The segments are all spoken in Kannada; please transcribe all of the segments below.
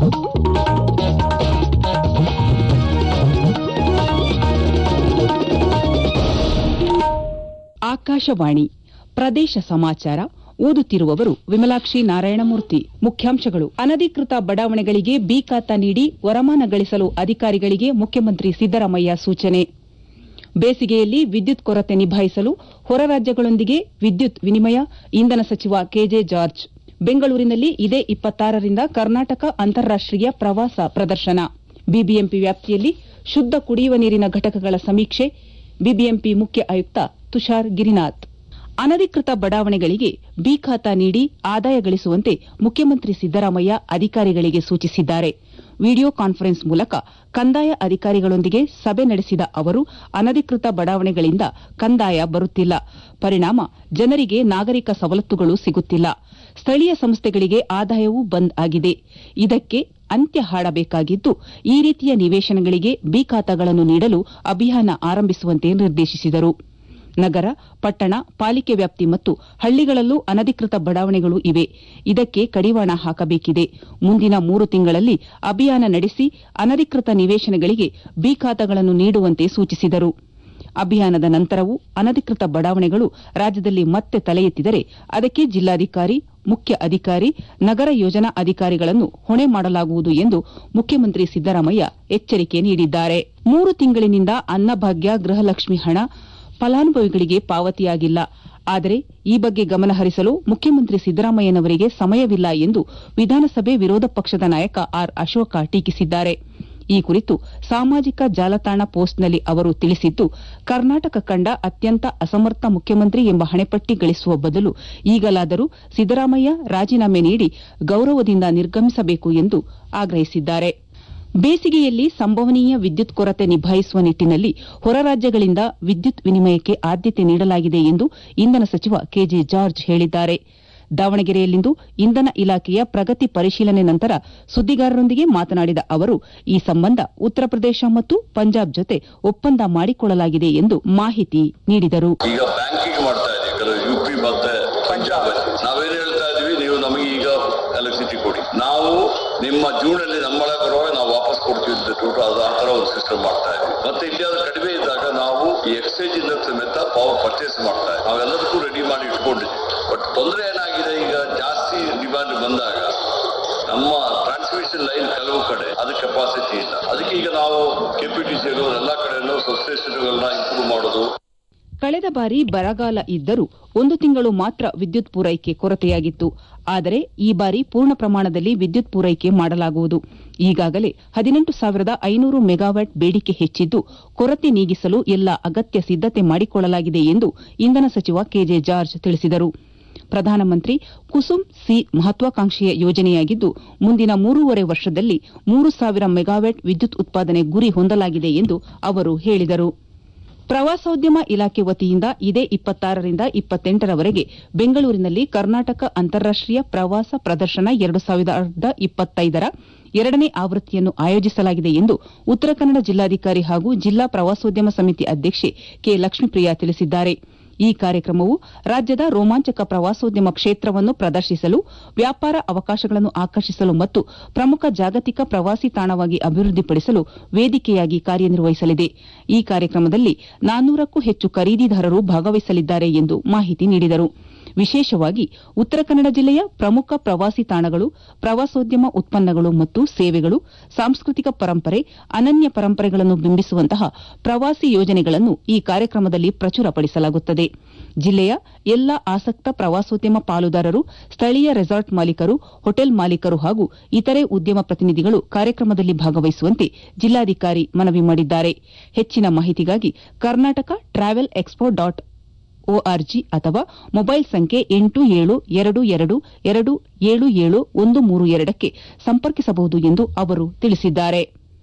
ಆಕಾಶವಾಣಿ ಪ್ರದೇಶ ಸಮಾಚಾರ ಓದುತ್ತಿರುವವರು ವಿಮಲಾಕ್ಷಿ ನಾರಾಯಣಮೂರ್ತಿ ಮುಖ್ಯಾಂಶಗಳು ಅನಧಿಕೃತ ಬಡಾವಣೆಗಳಿಗೆ ಬಿ ಖಾತಾ ನೀಡಿ ವರಮಾನ ಗಳಿಸಲು ಅಧಿಕಾರಿಗಳಿಗೆ ಮುಖ್ಯಮಂತ್ರಿ ಸಿದ್ದರಾಮಯ್ಯ ಸೂಚನೆ ಬೇಸಿಗೆಯಲ್ಲಿ ವಿದ್ಯುತ್ ಕೊರತೆ ನಿಭಾಯಿಸಲು ಹೊರ ರಾಜ್ಯಗಳೊಂದಿಗೆ ವಿದ್ಯುತ್ ವಿನಿಮಯ ಇಂಧನ ಸಚಿವ ಕೆಜೆ ಜಾರ್ಜ್ ಬೆಂಗಳೂರಿನಲ್ಲಿ ಇದೇ ಇಪ್ಪತ್ತಾರರಿಂದ ಕರ್ನಾಟಕ ಅಂತಾರಾಷ್ಟೀಯ ಪ್ರವಾಸ ಪ್ರದರ್ಶನ ಬಿಬಿಎಂಪಿ ವ್ಯಾಪ್ತಿಯಲ್ಲಿ ಶುದ್ದ ಕುಡಿಯುವ ನೀರಿನ ಘಟಕಗಳ ಸಮೀಕ್ಷೆ ಬಿಬಿಎಂಪಿ ಮುಖ್ಯ ಆಯುಕ್ತ ತುಷಾರ್ ಗಿರಿನಾಥ್ ಅನಧಿಕೃತ ಬಡಾವಣೆಗಳಿಗೆ ಬಿ ಖಾತಾ ನೀಡಿ ಆದಾಯ ಗಳಿಸುವಂತೆ ಮುಖ್ಯಮಂತ್ರಿ ಸಿದ್ದರಾಮಯ್ಯ ಅಧಿಕಾರಿಗಳಿಗೆ ಸೂಚಿಸಿದ್ದಾರೆ ವಿಡಿಯೋ ಕಾನ್ಫರೆನ್ಸ್ ಮೂಲಕ ಕಂದಾಯ ಅಧಿಕಾರಿಗಳೊಂದಿಗೆ ಸಭೆ ನಡೆಸಿದ ಅವರು ಅನಧಿಕೃತ ಬಡಾವಣೆಗಳಿಂದ ಕಂದಾಯ ಬರುತ್ತಿಲ್ಲ ಪರಿಣಾಮ ಜನರಿಗೆ ನಾಗರಿಕ ಸವಲತ್ತುಗಳು ಸಿಗುತ್ತಿಲ್ಲ ಸ್ಥಳೀಯ ಸಂಸ್ಥೆಗಳಿಗೆ ಆದಾಯವೂ ಬಂದ್ ಆಗಿದೆ ಇದಕ್ಕೆ ಅಂತ್ಯ ಹಾಡಬೇಕಾಗಿದ್ದು ಈ ರೀತಿಯ ನಿವೇಶನಗಳಿಗೆ ಬಿ ಖಾತಾಗಳನ್ನು ನೀಡಲು ಅಭಿಯಾನ ಆರಂಭಿಸುವಂತೆ ನಿರ್ದೇಶಿಸಿದರು ನಗರ ಪಟ್ಟಣ ಪಾಲಿಕೆ ವ್ಯಾಪ್ತಿ ಮತ್ತು ಹಳ್ಳಿಗಳಲ್ಲೂ ಅನಧಿಕೃತ ಬಡಾವಣೆಗಳು ಇವೆ ಇದಕ್ಕೆ ಕಡಿವಾಣ ಹಾಕಬೇಕಿದೆ ಮುಂದಿನ ಮೂರು ತಿಂಗಳಲ್ಲಿ ಅಭಿಯಾನ ನಡೆಸಿ ಅನಧಿಕೃತ ನಿವೇಶನಗಳಿಗೆ ಬಿ ಖಾತಾಗಳನ್ನು ನೀಡುವಂತೆ ಸೂಚಿಸಿದರು ಅಭಿಯಾನದ ನಂತರವೂ ಅನಧಿಕೃತ ಬಡಾವಣೆಗಳು ರಾಜ್ಯದಲ್ಲಿ ಮತ್ತೆ ತಲೆ ಎತ್ತಿದರೆ ಅದಕ್ಕೆ ಜಿಲ್ಲಾಧಿಕಾರಿ ಮುಖ್ಯ ಅಧಿಕಾರಿ ನಗರ ಯೋಜನಾ ಅಧಿಕಾರಿಗಳನ್ನು ಹೊಣೆ ಮಾಡಲಾಗುವುದು ಎಂದು ಮುಖ್ಯಮಂತ್ರಿ ಸಿದ್ದರಾಮಯ್ಯ ಎಚ್ಚರಿಕೆ ನೀಡಿದ್ದಾರೆ ಮೂರು ತಿಂಗಳಿನಿಂದ ಅನ್ನಭಾಗ್ಯ ಗೃಹಲಕ್ಷ್ಮಿ ಹಣ ಫಲಾನುಭವಿಗಳಿಗೆ ಪಾವತಿಯಾಗಿಲ್ಲ ಆದರೆ ಈ ಬಗ್ಗೆ ಗಮನಹರಿಸಲು ಮುಖ್ಯಮಂತ್ರಿ ಸಿದ್ದರಾಮಯ್ಯನವರಿಗೆ ಸಮಯವಿಲ್ಲ ಎಂದು ವಿಧಾನಸಭೆ ವಿರೋಧ ಪಕ್ಷದ ನಾಯಕ ಆರ್ ಅಶೋಕ ಟೀಕಿಸಿದ್ದಾರೆ ಈ ಕುರಿತು ಸಾಮಾಜಿಕ ಜಾಲತಾಣ ಪೋಸ್ಟ್ನಲ್ಲಿ ಅವರು ತಿಳಿಸಿದ್ದು ಕರ್ನಾಟಕ ಕಂಡ ಅತ್ಯಂತ ಅಸಮರ್ಥ ಮುಖ್ಯಮಂತ್ರಿ ಎಂಬ ಹಣೆಪಟ್ಟಿ ಗಳಿಸುವ ಬದಲು ಈಗಲಾದರೂ ಸಿದ್ದರಾಮಯ್ಯ ರಾಜೀನಾಮೆ ನೀಡಿ ಗೌರವದಿಂದ ನಿರ್ಗಮಿಸಬೇಕು ಎಂದು ಆಗ್ರಹಿಸಿದ್ದಾರೆ ಬೇಸಿಗೆಯಲ್ಲಿ ಸಂಭವನೀಯ ವಿದ್ಯುತ್ ಕೊರತೆ ನಿಭಾಯಿಸುವ ನಿಟ್ಟಿನಲ್ಲಿ ಹೊರ ರಾಜ್ಯಗಳಿಂದ ವಿದ್ಯುತ್ ವಿನಿಮಯಕ್ಕೆ ಆದ್ಯತೆ ನೀಡಲಾಗಿದೆ ಎಂದು ಇಂಧನ ಸಚಿವ ಕೆಜೆ ಜಾರ್ಜ್ ಹೇಳಿದ್ದಾರೆ ದಾವಣಗೆರೆಯಲ್ಲಿಂದು ಇಂಧನ ಇಲಾಖೆಯ ಪ್ರಗತಿ ಪರಿಶೀಲನೆ ನಂತರ ಸುದ್ದಿಗಾರರೊಂದಿಗೆ ಮಾತನಾಡಿದ ಅವರು ಈ ಸಂಬಂಧ ಉತ್ತರ ಪ್ರದೇಶ ಮತ್ತು ಪಂಜಾಬ್ ಜೊತೆ ಒಪ್ಪಂದ ಮಾಡಿಕೊಳ್ಳಲಾಗಿದೆ ಎಂದು ಮಾಹಿತಿ ನೀಡಿದರು ಈಗ ಬ್ಯಾಂಕಿಂಗ್ ಮಾಡ್ತಾ ಇದೀವಿ ಯು ಪಿ ಮತ್ತೆ ಪಂಜಾಬ್ ನಾವೇನ್ ಹೇಳ್ತಾ ಇದೀವಿ ನೀವು ನಮಗೆ ಈಗ ಎಲೆಕ್ಟ್ರಿಸಿಟಿ ಕೊಡಿ ನಾವು ನಿಮ್ಮ ಜೂನ್ ಅಲ್ಲಿ ನಮ್ಮಳೆ ಬರುವಾಗ ನಾವು ವಾಪಸ್ ಕೊಡ್ತೀವಿ ಅಂತ ಹೇಳ್ಬಿಟ್ಟು ಅದು ಆ ತರ ಒಂದು ಸಿಸ್ಟಮ್ ಮಾಡ್ತಾ ಇದೀವಿ ಮತ್ತೆ ಇಂಡಿಯಾದ ಕಡಿಮೆ ಇದ್ದಾಗ ನಾವು ಈ ಎಕ್ಸ್ಚೇಂಜ್ ಇಂದ ಸಮೇತ ಪವರ್ ಪರ್ಚೇಸ್ ಮಾಡ್ತಾ ಇದ್ದೀವಿ ನಾವೆಲ್ಲದಕ್ಕೂ ರೆಡಿ ಮಾಡಿ ಇಟ್ಕೊಂಡಿದ್ದೀವಿ ಬಟ್ ತೊಂದರೆ ಏನಾಗಿದೆ ಈಗ ಜಾಸ್ತಿ ಡಿಮಾಂಡ್ ಬಂದಾಗ ನಮ್ಮ ಟ್ರಾನ್ಸ್ಮಿಷನ್ ಲೈನ್ ಕೆಲವು ಕಡೆ ಅದು ಕೆಪಾಸಿಟಿ ಇಲ್ಲ ಅದಕ್ಕೆ ಈಗ ನಾವು ಕೆಪಿಟಿಸಿಗಳು ಎಲ್ಲ ಕಡೆಯಲ್ಲೂ ಸಬ್ಸ್ಟೇಷನ್ಗಳನ್ನ ಇಂಪ್ರೂವ್ ಮಾಡೋದು ಕಳೆದ ಬಾರಿ ಬರಗಾಲ ಇದ್ದರೂ ಒಂದು ತಿಂಗಳು ಮಾತ್ರ ವಿದ್ಯುತ್ ಪೂರೈಕೆ ಕೊರತೆಯಾಗಿತ್ತು ಆದರೆ ಈ ಬಾರಿ ಪೂರ್ಣ ಪ್ರಮಾಣದಲ್ಲಿ ವಿದ್ಯುತ್ ಪೂರೈಕೆ ಮಾಡಲಾಗುವುದು ಈಗಾಗಲೇ ಹದಿನೆಂಟು ಸಾವಿರದ ಐನೂರು ಮೆಗಾವ್ಯಾಟ್ ಬೇಡಿಕೆ ಹೆಚ್ಚಿದ್ದು ಕೊರತೆ ನೀಗಿಸಲು ಎಲ್ಲ ಅಗತ್ಯ ಸಿದ್ದತೆ ಮಾಡಿಕೊಳ್ಳಲಾಗಿದೆ ಎಂದು ಇಂಧನ ಸಚಿವ ಕೆಜೆ ಜಾರ್ಜ್ ತಿಳಿಸಿದರು ಪ್ರಧಾನಮಂತ್ರಿ ಕುಸುಮ್ ಸಿ ಮಹತ್ವಾಕಾಂಕ್ಷೆಯ ಯೋಜನೆಯಾಗಿದ್ದು ಮುಂದಿನ ಮೂರೂವರೆ ವರ್ಷದಲ್ಲಿ ಮೂರು ಸಾವಿರ ಮೆಗಾವ್ಯಾಟ್ ವಿದ್ಯುತ್ ಉತ್ಪಾದನೆ ಗುರಿ ಹೊಂದಲಾಗಿದೆ ಎಂದು ಅವರು ಹೇಳಿದರು ಪ್ರವಾಸೋದ್ಯಮ ಇಲಾಖೆ ವತಿಯಿಂದ ಇದೇ ಇಪ್ಪತ್ತಾರರಿಂದ ಇಪ್ಪತ್ತೆಂಟರವರೆಗೆ ಬೆಂಗಳೂರಿನಲ್ಲಿ ಕರ್ನಾಟಕ ಅಂತಾರಾಷ್ಟೀಯ ಪ್ರವಾಸ ಪ್ರದರ್ಶನ ಎರಡು ಸಾವಿರದ ಇಪ್ಪತ್ತೈದರ ಎರಡನೇ ಆವೃತ್ತಿಯನ್ನು ಆಯೋಜಿಸಲಾಗಿದೆ ಎಂದು ಉತ್ತರ ಕನ್ನಡ ಜಿಲ್ಲಾಧಿಕಾರಿ ಹಾಗೂ ಜಿಲ್ಲಾ ಪ್ರವಾಸೋದ್ಯಮ ಸಮಿತಿ ಅಧ್ಯಕ್ಷೆ ಕೆ ಲಕ್ಷ್ಮೀಪ್ರಿಯಾ ತಿಳಿಸಿದ್ದಾರೆ ಈ ಕಾರ್ಯಕ್ರಮವು ರಾಜ್ಯದ ರೋಮಾಂಚಕ ಪ್ರವಾಸೋದ್ಯಮ ಕ್ಷೇತ್ರವನ್ನು ಪ್ರದರ್ಶಿಸಲು ವ್ಯಾಪಾರ ಅವಕಾಶಗಳನ್ನು ಆಕರ್ಷಿಸಲು ಮತ್ತು ಪ್ರಮುಖ ಜಾಗತಿಕ ಪ್ರವಾಸಿ ತಾಣವಾಗಿ ಅಭಿವೃದ್ಧಿಪಡಿಸಲು ವೇದಿಕೆಯಾಗಿ ಕಾರ್ಯನಿರ್ವಹಿಸಲಿದೆ ಈ ಕಾರ್ಯಕ್ರಮದಲ್ಲಿ ನಾನ್ನೂರಕ್ಕೂ ಹೆಚ್ಚು ಖರೀದಿದಾರರು ಭಾಗವಹಿಸಲಿದ್ದಾರೆ ಎಂದು ಮಾಹಿತಿ ನೀಡಿದರು ವಿಶೇಷವಾಗಿ ಉತ್ತರ ಕನ್ನಡ ಜಿಲ್ಲೆಯ ಪ್ರಮುಖ ಪ್ರವಾಸಿ ತಾಣಗಳು ಪ್ರವಾಸೋದ್ಯಮ ಉತ್ಪನ್ನಗಳು ಮತ್ತು ಸೇವೆಗಳು ಸಾಂಸ್ಕೃತಿಕ ಪರಂಪರೆ ಅನನ್ಯ ಪರಂಪರೆಗಳನ್ನು ಬಿಂಬಿಸುವಂತಹ ಪ್ರವಾಸಿ ಯೋಜನೆಗಳನ್ನು ಈ ಕಾರ್ಯಕ್ರಮದಲ್ಲಿ ಪ್ರಚುರಪಡಿಸಲಾಗುತ್ತದೆ ಜಿಲ್ಲೆಯ ಎಲ್ಲಾ ಆಸಕ್ತ ಪ್ರವಾಸೋದ್ಯಮ ಪಾಲುದಾರರು ಸ್ಥಳೀಯ ರೆಸಾರ್ಟ್ ಮಾಲೀಕರು ಹೋಟೆಲ್ ಮಾಲೀಕರು ಹಾಗೂ ಇತರೆ ಉದ್ಯಮ ಪ್ರತಿನಿಧಿಗಳು ಕಾರ್ಯಕ್ರಮದಲ್ಲಿ ಭಾಗವಹಿಸುವಂತೆ ಜಿಲ್ಲಾಧಿಕಾರಿ ಮನವಿ ಮಾಡಿದ್ದಾರೆ ಹೆಚ್ಚಿನ ಮಾಹಿತಿಗಾಗಿ Karnataka travel expo dot O R G ಅಥವಾ ಮೊಬೈಲ್ ಸಂಖ್ಯೆ ಎಂಟು ಏಳು ಎರಡು ಎರಡು ಎರಡು ಏಳು ಏಳು ಒಂದು ಮೂರು ಎರಡಕ್ಕೆ ಸಂಪರ್ಕಿಸಬಹುದು ಎಂದು ಅವರು ತಿಳಿಸಿದ್ದಾರೆ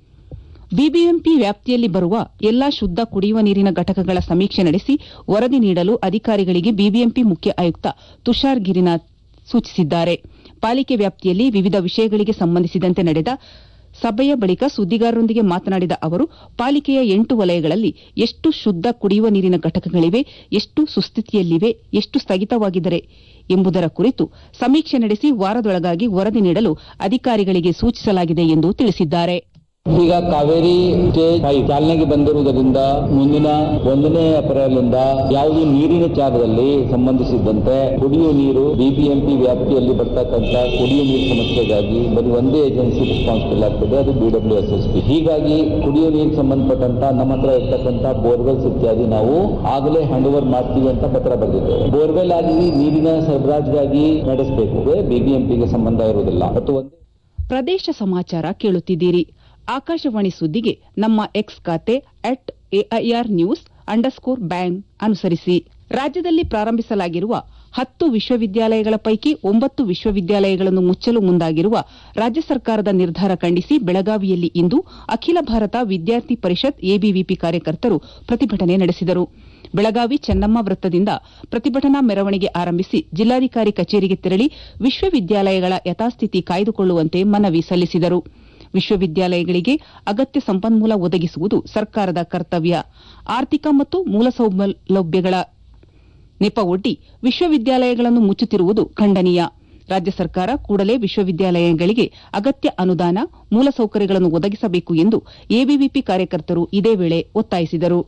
ಬಿಬಿಎಂಪಿ ವ್ಯಾಪ್ತಿಯಲ್ಲಿ ಬರುವ ಎಲ್ಲಾ ಶುದ್ದ ಕುಡಿಯುವ ನೀರಿನ ಘಟಕಗಳ ಸಮೀಕ್ಷೆ ನಡೆಸಿ ವರದಿ ನೀಡಲು ಅಧಿಕಾರಿಗಳಿಗೆ ಬಿಬಿಎಂಪಿ ಮುಖ್ಯ ಆಯುಕ್ತ ತುಷಾರ್ ಗಿರಿನಾಥ್ ಸೂಚಿಸಿದ್ದಾರೆ ಪಾಲಿಕೆ ವ್ಯಾಪ್ತಿಯಲ್ಲಿ ವಿವಿಧ ವಿಷಯಗಳಿಗೆ ಸಂಬಂಧಿಸಿದಂತೆ ನಡೆದ ಸಭೆಯ ಬಳಿಕ ಸುದ್ದಿಗಾರರೊಂದಿಗೆ ಮಾತನಾಡಿದ ಅವರು ಪಾಲಿಕೆಯ ಎಂಟು ವಲಯಗಳಲ್ಲಿ ಎಷ್ಟು ಶುದ್ದ ಕುಡಿಯುವ ನೀರಿನ ಘಟಕಗಳಿವೆ ಎಷ್ಟು ಸುಸ್ಥಿತಿಯಲ್ಲಿವೆ ಎಷ್ಟು ಸ್ಥಗಿತವಾಗಿದ್ದರೆ ಎಂಬುದರ ಕುರಿತು ಸಮೀಕ್ಷೆ ನಡೆಸಿ ವಾರದೊಳಗಾಗಿ ವರದಿ ನೀಡಲು ಅಧಿಕಾರಿಗಳಿಗೆ ಸೂಚಿಸಲಾಗಿದೆ ಎಂದು ತಿಳಿಸಿದ್ದಾರೆ ಈಗ ಕಾವೇರಿ ಸ್ಟೇಜ್ ಫೈವ್ ಚಾಲನೆಗೆ ಬಂದಿರುವುದರಿಂದ ಮುಂದಿನ ಒಂದನೇ ಏಪ್ರಿಲ್ ಇಂದ ಯಾವುದು ನೀರಿನ ಜಾಗದಲ್ಲಿ ಸಂಬಂಧಿಸಿದಂತೆ ಕುಡಿಯುವ ನೀರು ಬಿಬಿಎಂಪಿ ವ್ಯಾಪ್ತಿಯಲ್ಲಿ ಬರ್ತಕ್ಕಂಥ ಕುಡಿಯುವ ನೀರು ಸಮಸ್ಯೆಗಾಗಿ ಬರೀ ಒಂದೇ ಏಜೆನ್ಸಿ ರೆಸ್ಪಾನ್ಸಿಬಲ್ ಆಗ್ತದೆ ಅದು ಬಿಡಬ್ಲ್ಯೂ ಎಸ್ ಎಸ್ ಪಿ ಹೀಗಾಗಿ ಕುಡಿಯುವ ನೀರಿಗೆ ಸಂಬಂಧಪಟ್ಟಂತ ನಮ್ಮ ಹತ್ರ ಇರ್ತಕ್ಕಂಥ ಬೋರ್ವೆಲ್ಸ್ ಇತ್ಯಾದಿ ನಾವು ಆಗಲೇ ಹ್ಯಾಂಡ್ ಓವರ್ ಮಾಡ್ತೀವಿ ಅಂತ ಪತ್ರ ಬರೆದಿದ್ದೇವೆ ಬೋರ್ವೆಲ್ ಆಗಿ ನೀರಿನ ಸರಬರಾಜಿಗಾಗಿ ನಡೆಸಬೇಕು ಬಿಬಿಎಂಪಿಗೆ ಸಂಬಂಧ ಇರುವುದಿಲ್ಲ ಮತ್ತು ಒಂದೇ ಪ್ರದೇಶ ಸಮಾಚಾರ ಕೇಳುತ್ತಿದ್ದೀರಿ ಆಕಾಶವಾಣಿ ಸುದ್ದಿಗೆ ನಮ್ಮ ಎಕ್ಸ್ ಖಾತೆ at AIR news underscore bang ಅನುಸರಿಸಿ ರಾಜ್ಯದಲ್ಲಿ ಪ್ರಾರಂಭಿಸಲಾಗಿರುವ ಹತ್ತು ವಿಶ್ವವಿದ್ಯಾಲಯಗಳ ಪೈಕಿ ಒಂಬತ್ತು ವಿಶ್ವವಿದ್ಯಾಲಯಗಳನ್ನು ಮುಚ್ಚಲು ಮುಂದಾಗಿರುವ ರಾಜ್ಯ ಸರ್ಕಾರದ ನಿರ್ಧಾರ ಖಂಡಿಸಿ ಬೆಳಗಾವಿಯಲ್ಲಿ ಇಂದು ಅಖಿಲ ಭಾರತ ವಿದ್ಯಾರ್ಥಿ ಪರಿಷತ್ ಎಬಿವಿಪಿ ಕಾರ್ಯಕರ್ತರು ಪ್ರತಿಭಟನೆ ನಡೆಸಿದರು ಬೆಳಗಾವಿ ಚೆನ್ನಮ್ಮ ವೃತ್ತದಿಂದ ಪ್ರತಿಭಟನಾ ಮೆರವಣಿಗೆ ಆರಂಭಿಸಿ ಜಿಲ್ಲಾಧಿಕಾರಿ ಕಚೇರಿಗೆ ತೆರಳಿ ವಿಶ್ವವಿದ್ಯಾಲಯಗಳ ಯಥಾಸ್ಥಿತಿ ಕಾಯ್ದುಕೊಳ್ಳುವಂತೆ ಮನವಿ ಸಲ್ಲಿಸಿದರು ವಿಶ್ವವಿದ್ಯಾಲಯಗಳಿಗೆ ಅಗತ್ಯ ಸಂಪನ್ಮೂಲ ಒದಗಿಸುವುದು ಸರ್ಕಾರದ ಕರ್ತವ್ಯ ಆರ್ಥಿಕ ಮತ್ತು ಮೂಲಸೌಲಭ್ಯಗಳ ನೆಪವೊಡ್ಡಿ ವಿಶ್ವವಿದ್ಯಾಲಯಗಳನ್ನು ಮುಚ್ಚುತ್ತಿರುವುದು ಖಂಡನೀಯ ರಾಜ್ಯ ಸರ್ಕಾರ ಕೂಡಲೇ ವಿಶ್ವವಿದ್ಯಾಲಯಗಳಿಗೆ ಅಗತ್ಯ ಅನುದಾನ ಮೂಲಸೌಕರ್ಯಗಳನ್ನು ಒದಗಿಸಬೇಕು ಎಂದು ಎಬಿವಿಪಿ ಕಾರ್ಯಕರ್ತರು ಇದೇ ವೇಳೆ ಒತ್ತಾಯಿಸಿದರು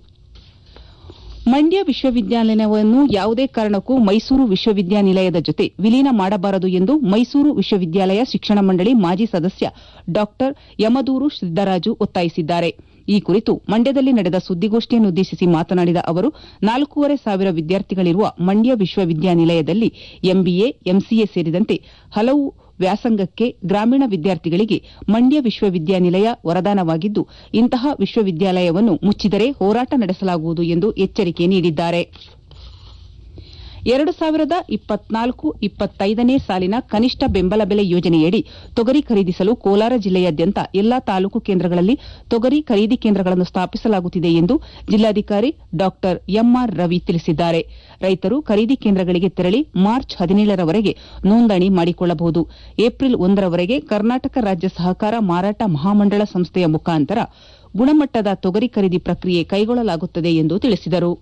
ಮಂಡ್ಯ ವಿಶ್ವವಿದ್ಯಾಲಯವನ್ನು ಯಾವುದೇ ಕಾರಣಕ್ಕೂ ಮೈಸೂರು ವಿಶ್ವವಿದ್ಯಾನಿಲಯದ ಜೊತೆ ವಿಲೀನ ಮಾಡಬಾರದು ಎಂದು ಮೈಸೂರು ವಿಶ್ವವಿದ್ಯಾಲಯ ಶಿಕ್ಷಣ ಮಂಡಳಿ ಮಾಜಿ ಸದಸ್ಯ ಡಾ ಯಮದೂರು ಸಿದ್ದರಾಜು ಒತ್ತಾಯಿಸಿದ್ದಾರೆ ಈ ಕುರಿತು ಮಂಡ್ಯದಲ್ಲಿ ನಡೆದ ಸುದ್ದಿಗೋಷ್ಠಿಯನ್ನುದ್ದೇಶಿಸಿ ಮಾತನಾಡಿದ ಅವರು ನಾಲ್ಕೂವರೆ ಸಾವಿರ ವಿದ್ಯಾರ್ಥಿಗಳಿರುವ ಮಂಡ್ಯ ವಿಶ್ವವಿದ್ಯಾನಿಲಯದಲ್ಲಿ ಎಂಬಿಎ ಎಂಸಿಎ ಸೇರಿದಂತೆ ಹಲವು ವ್ಯಾಸಂಗಕ್ಕೆ ಗ್ರಾಮೀಣ ವಿದ್ಯಾರ್ಥಿಗಳಿಗೆ ಮಂಡ್ಯ ವಿಶ್ವವಿದ್ಯಾನಿಲಯ ವರದಾನವಾಗಿದ್ದು ಇಂತಹ ವಿಶ್ವವಿದ್ಯಾಲಯವನ್ನು ಮುಚ್ಚಿದರೆ ಹೋರಾಟ ನಡೆಸಲಾಗುವುದು ಎಂದು ಎಚ್ಚರಿಕೆ ನೀಡಿದ್ದಾರೆ ಎರಡು ಸಾವಿರದ ಇಪ್ಪತ್ನಾಲ್ಕು ಇಪ್ಪತ್ತೈದನೇ ಸಾಲಿನ ಕನಿಷ್ಠ ಬೆಂಬಲ ಬೆಲೆ ಯೋಜನೆಯಡಿ ತೊಗರಿ ಖರೀದಿಸಲು ಕೋಲಾರ ಜಿಲ್ಲೆಯಾದ್ಯಂತ ಎಲ್ಲಾ ತಾಲೂಕು ಕೇಂದ್ರಗಳಲ್ಲಿ ತೊಗರಿ ಖರೀದಿ ಕೇಂದ್ರಗಳನ್ನು ಸ್ಥಾಪಿಸಲಾಗುತ್ತಿದೆ ಎಂದು ಜಿಲ್ಲಾಧಿಕಾರಿ ಡಾ ಎಂಆರ್ ರವಿ ತಿಳಿಸಿದ್ದಾರೆ ರೈತರು ಖರೀದಿ ಕೇಂದ್ರಗಳಿಗೆ ತೆರಳಿ ಮಾರ್ಚ್ ಹದಿನೇಳರವರೆಗೆ ನೋಂದಣಿ ಮಾಡಿಕೊಳ್ಳಬಹುದು ಏಪ್ರಿಲ್ ಒಂದರವರೆಗೆ ಕರ್ನಾಟಕ ರಾಜ್ಯ ಸಹಕಾರ ಮಾರಾಟ ಮಹಾಮಂಡಳ ಸಂಸ್ಥೆಯ ಮುಖಾಂತರ ಗುಣಮಟ್ಟದ ತೊಗರಿ ಖರೀದಿ ಪ್ರಕ್ರಿಯೆ ಕೈಗೊಳ್ಳಲಾಗುತ್ತದೆ ಎಂದು ತಿಳಿಸಿದರು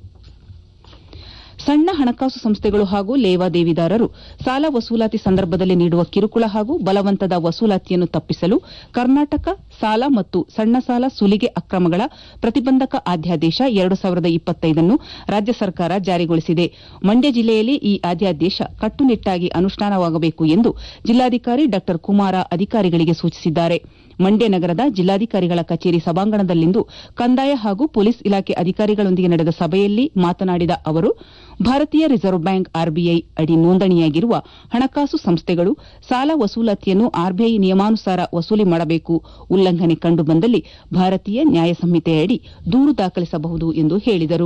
ಸಣ್ಣ ಹಣಕಾಸು ಸಂಸ್ಥೆಗಳು ಹಾಗೂ ಲೇವಾದೇವಿದಾರರು ಸಾಲ ವಸೂಲಾತಿ ಸಂದರ್ಭದಲ್ಲಿ ನೀಡುವ ಕಿರುಕುಳ ಹಾಗೂ ಬಲವಂತದ ವಸೂಲಾತಿಯನ್ನು ತಪ್ಪಿಸಲು ಕರ್ನಾಟಕ ಸಾಲ ಮತ್ತು ಸಣ್ಣ ಸಾಲ ಸುಲಿಗೆ ಅಕ್ರಮಗಳ ಪ್ರತಿಬಂಧಕ ಅಧ್ಯಾದೇಶ ಎರಡು ಸಾವಿರದ ಇಪ್ಪತ್ತೈದನ್ನು ರಾಜ್ಯ ಸರ್ಕಾರ ಜಾರಿಗೊಳಿಸಿದೆ ಮಂಡ್ಯ ಜಿಲ್ಲೆಯಲ್ಲಿ ಈ ಅಧ್ಯಾದೇಶ ಕಟ್ಟುನಿಟ್ಟಾಗಿ ಅನುಷ್ಠಾನವಾಗಬೇಕು ಎಂದು ಜಿಲ್ಲಾಧಿಕಾರಿ ಡಾ ಕುಮಾರ ಅಧಿಕಾರಿಗಳಿಗೆ ಸೂಚಿಸಿದ್ದಾರೆ ಮಂಡ್ಯ ನಗರದ ಜಿಲ್ಲಾಧಿಕಾರಿಗಳ ಕಚೇರಿ ಸಭಾಂಗಣದಲ್ಲಿಂದು ಕಂದಾಯ ಹಾಗೂ ಪೊಲೀಸ್ ಇಲಾಖೆ ಅಧಿಕಾರಿಗಳೊಂದಿಗೆ ನಡೆದ ಸಭೆಯಲ್ಲಿ ಮಾತನಾಡಿದ ಅವರು ಭಾರತೀಯ ರಿಸರ್ವ್ ಬ್ಯಾಂಕ್ ಆರ್ಬಿಐ ಅಡಿ ನೋಂದಣಿಯಾಗಿರುವ ಹಣಕಾಸು ಸಂಸ್ಥೆಗಳು ಸಾಲ ವಸೂಲಾತಿಯನ್ನು ಆರ್ಬಿಐ ನಿಯಮಾನುಸಾರ ವಸೂಲಿ ಮಾಡಬೇಕು ಉಲ್ಲಂಘನೆ ಕಂಡುಬಂದಲ್ಲಿ ಭಾರತೀಯ ನ್ಯಾಯ ಸಂಹಿತೆಯಡಿ ದೂರು ದಾಖಲಿಸಬಹುದು ಎಂದು ಹೇಳಿದರು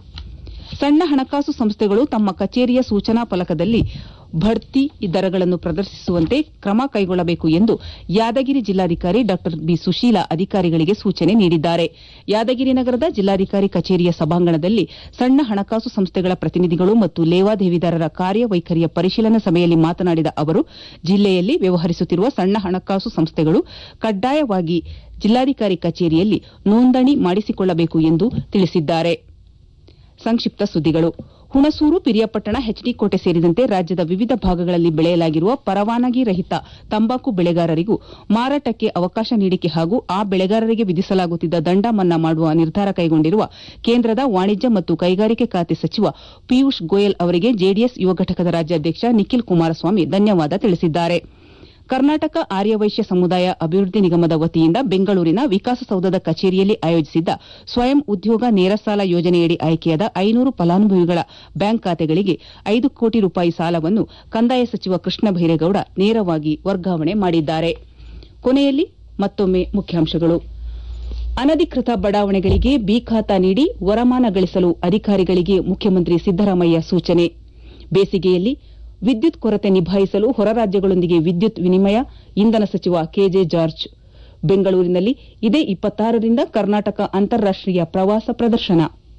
ಸಣ್ಣ ಹಣಕಾಸು ಸಂಸ್ಥೆಗಳು ತಮ್ಮ ಕಚೇರಿಯ ಸೂಚನಾ ಫಲಕದಲ್ಲಿ ಬಡ್ತಿ ದರಗಳನ್ನು ಪ್ರದರ್ಶಿಸುವಂತೆ ಕ್ರಮ ಕೈಗೊಳ್ಳಬೇಕು ಎಂದು ಯಾದಗಿರಿ ಜಿಲ್ಲಾಧಿಕಾರಿ ಡಾ ಬಿ ಸುಶೀಲಾ ಅಧಿಕಾರಿಗಳಿಗೆ ಸೂಚನೆ ನೀಡಿದ್ದಾರೆ ಯಾದಗಿರಿ ನಗರದ ಜಿಲ್ಲಾಧಿಕಾರಿ ಕಚೇರಿಯ ಸಭಾಂಗಣದಲ್ಲಿ ಸಣ್ಣ ಹಣಕಾಸು ಸಂಸ್ಥೆಗಳ ಪ್ರತಿನಿಧಿಗಳು ಮತ್ತು ಲೇವಾದೇವಿದಾರರ ಕಾರ್ಯವೈಖರಿಯ ಪರಿಶೀಲನಾ ಸಭೆಯಲ್ಲಿ ಮಾತನಾಡಿದ ಅವರು ಜಿಲ್ಲೆಯಲ್ಲಿ ವ್ಯವಹರಿಸುತ್ತಿರುವ ಸಣ್ಣ ಹಣಕಾಸು ಸಂಸ್ಥೆಗಳು ಕಡ್ಡಾಯವಾಗಿ ಜಿಲ್ಲಾಧಿಕಾರಿ ಕಚೇರಿಯಲ್ಲಿ ನೋಂದಣಿ ಮಾಡಿಸಿಕೊಳ್ಳಬೇಕು ಎಂದು ತಿಳಿಸಿದ್ದಾರೆ ಸಂಕ್ಷಿಪ್ತ ಸುದ್ದಿಗಳು ಹುಣಸೂರು ಪಿರಿಯಾಪಟ್ಟಣ ಎಚ್ಡಿಕೋಟೆ ಸೇರಿದಂತೆ ರಾಜ್ಯದ ವಿವಿಧ ಭಾಗಗಳಲ್ಲಿ ಬೆಳೆಯಲಾಗಿರುವ ಪರವಾನಗಿ ರಹಿತ ತಂಬಾಕು ಬೆಳೆಗಾರರಿಗೂ ಮಾರಾಟಕ್ಕೆ ಅವಕಾಶ ನೀಡಿಕೆ ಹಾಗೂ ಆ ಬೆಳೆಗಾರರಿಗೆ ವಿಧಿಸಲಾಗುತ್ತಿದ್ದ ದಂಡ ಮನ್ನಾ ಮಾಡುವ ನಿರ್ಧಾರ ಕೈಗೊಂಡಿರುವ ಕೇಂದ್ರದ ವಾಣಿಜ್ಯ ಮತ್ತು ಕೈಗಾರಿಕೆ ಖಾತೆ ಸಚಿವ ಪಿಯೂಷ್ ಗೋಯಲ್ ಅವರಿಗೆ ಜೆಡಿಎಸ್ ಯುವ ಘಟಕದ ರಾಜ್ಯಾಧ್ಯಕ್ಷ ನಿಖಿಲ್ ಕುಮಾರಸ್ವಾಮಿ ಧನ್ಯವಾದ ತಿಳಿಸಿದ್ದಾರೆ ಕರ್ನಾಟಕ ಆರ್ಯವೈಶ್ಯ ಸಮುದಾಯ ಅಭಿವೃದ್ಧಿ ನಿಗಮದ ವತಿಯಿಂದ ಬೆಂಗಳೂರಿನ ವಿಕಾಸಸೌಧದ ಕಚೇರಿಯಲ್ಲಿ ಆಯೋಜಿಸಿದ್ದ ಸ್ವಯಂ ಉದ್ಯೋಗ ನೇರ ಸಾಲ ಯೋಜನೆಯಡಿ ಆಯ್ಕೆಯಾದ ಐನೂರು ಫಲಾನುಭವಿಗಳ ಬ್ಯಾಂಕ್ ಖಾತೆಗಳಿಗೆ ಐದು ಕೋಟಿ ರೂಪಾಯಿ ಸಾಲವನ್ನು ಕಂದಾಯ ಸಚಿವ ಕೃಷ್ಣ ಭೈರೇಗೌಡ ನೇರವಾಗಿ ವರ್ಗಾವಣೆ ಮಾಡಿದ್ದಾರೆ ಕೊನೆಯಲ್ಲಿ ಮತ್ತೊಮ್ಮೆ ಮುಖ್ಯಾಂಶಗಳು ಅನಧಿಕೃತ ಬಡಾವಣೆಗಳಿಗೆ ಬಿ ಖಾತಾ ನೀಡಿ ವರಮಾನ ಗಳಿಸಲು ಅಧಿಕಾರಿಗಳಿಗೆ ಮುಖ್ಯಮಂತ್ರಿ ಸಿದ್ದರಾಮಯ್ಯ ಸೂಚನೆ ಬೇಸಿಗೆಯಲ್ಲಿ ವಿದ್ಯುತ್ ಕೊರತೆ ನಿಭಾಯಿಸಲು ಹೊರ ರಾಜ್ಯಗಳೊಂದಿಗೆ ವಿದ್ಯುತ್ ವಿನಿಮಯ ಇಂಧನ ಸಚಿವ ಕೆಜೆ ಜಾರ್ಜ್ ಬೆಂಗಳೂರಿನಲ್ಲಿ ಇದೇ ಇಪ್ಪತ್ತಾರರಿಂದ ಕರ್ನಾಟಕ ಅಂತಾರಾಷ್ಟೀಯ ಪ್ರವಾಸ ಪ್ರದರ್ಶನ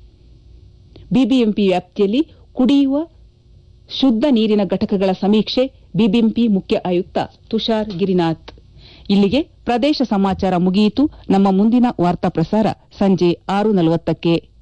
ಬಿಬಿಎಂಪಿ ವ್ಯಾಪ್ತಿಯಲ್ಲಿ ಕುಡಿಯುವ ಶುದ್ದ ನೀರಿನ ಘಟಕಗಳ ಸಮೀಕ್ಷೆ ಬಿಬಿಎಂಪಿ ಮುಖ್ಯ ಆಯುಕ್ತ ತುಷಾರ್ ಗಿರಿನಾಥ್ ಇಲ್ಲಿಗೆ ಪ್ರದೇಶ ಸಮಾಚಾರ ಮುಗಿಯಿತು ನಮ್ಮ ಮುಂದಿನ ವಾರ್ತಾ ಪ್ರಸಾರ ಸಂಜೆ ಆರು ನಲವತ್ತಕ್ಕೆ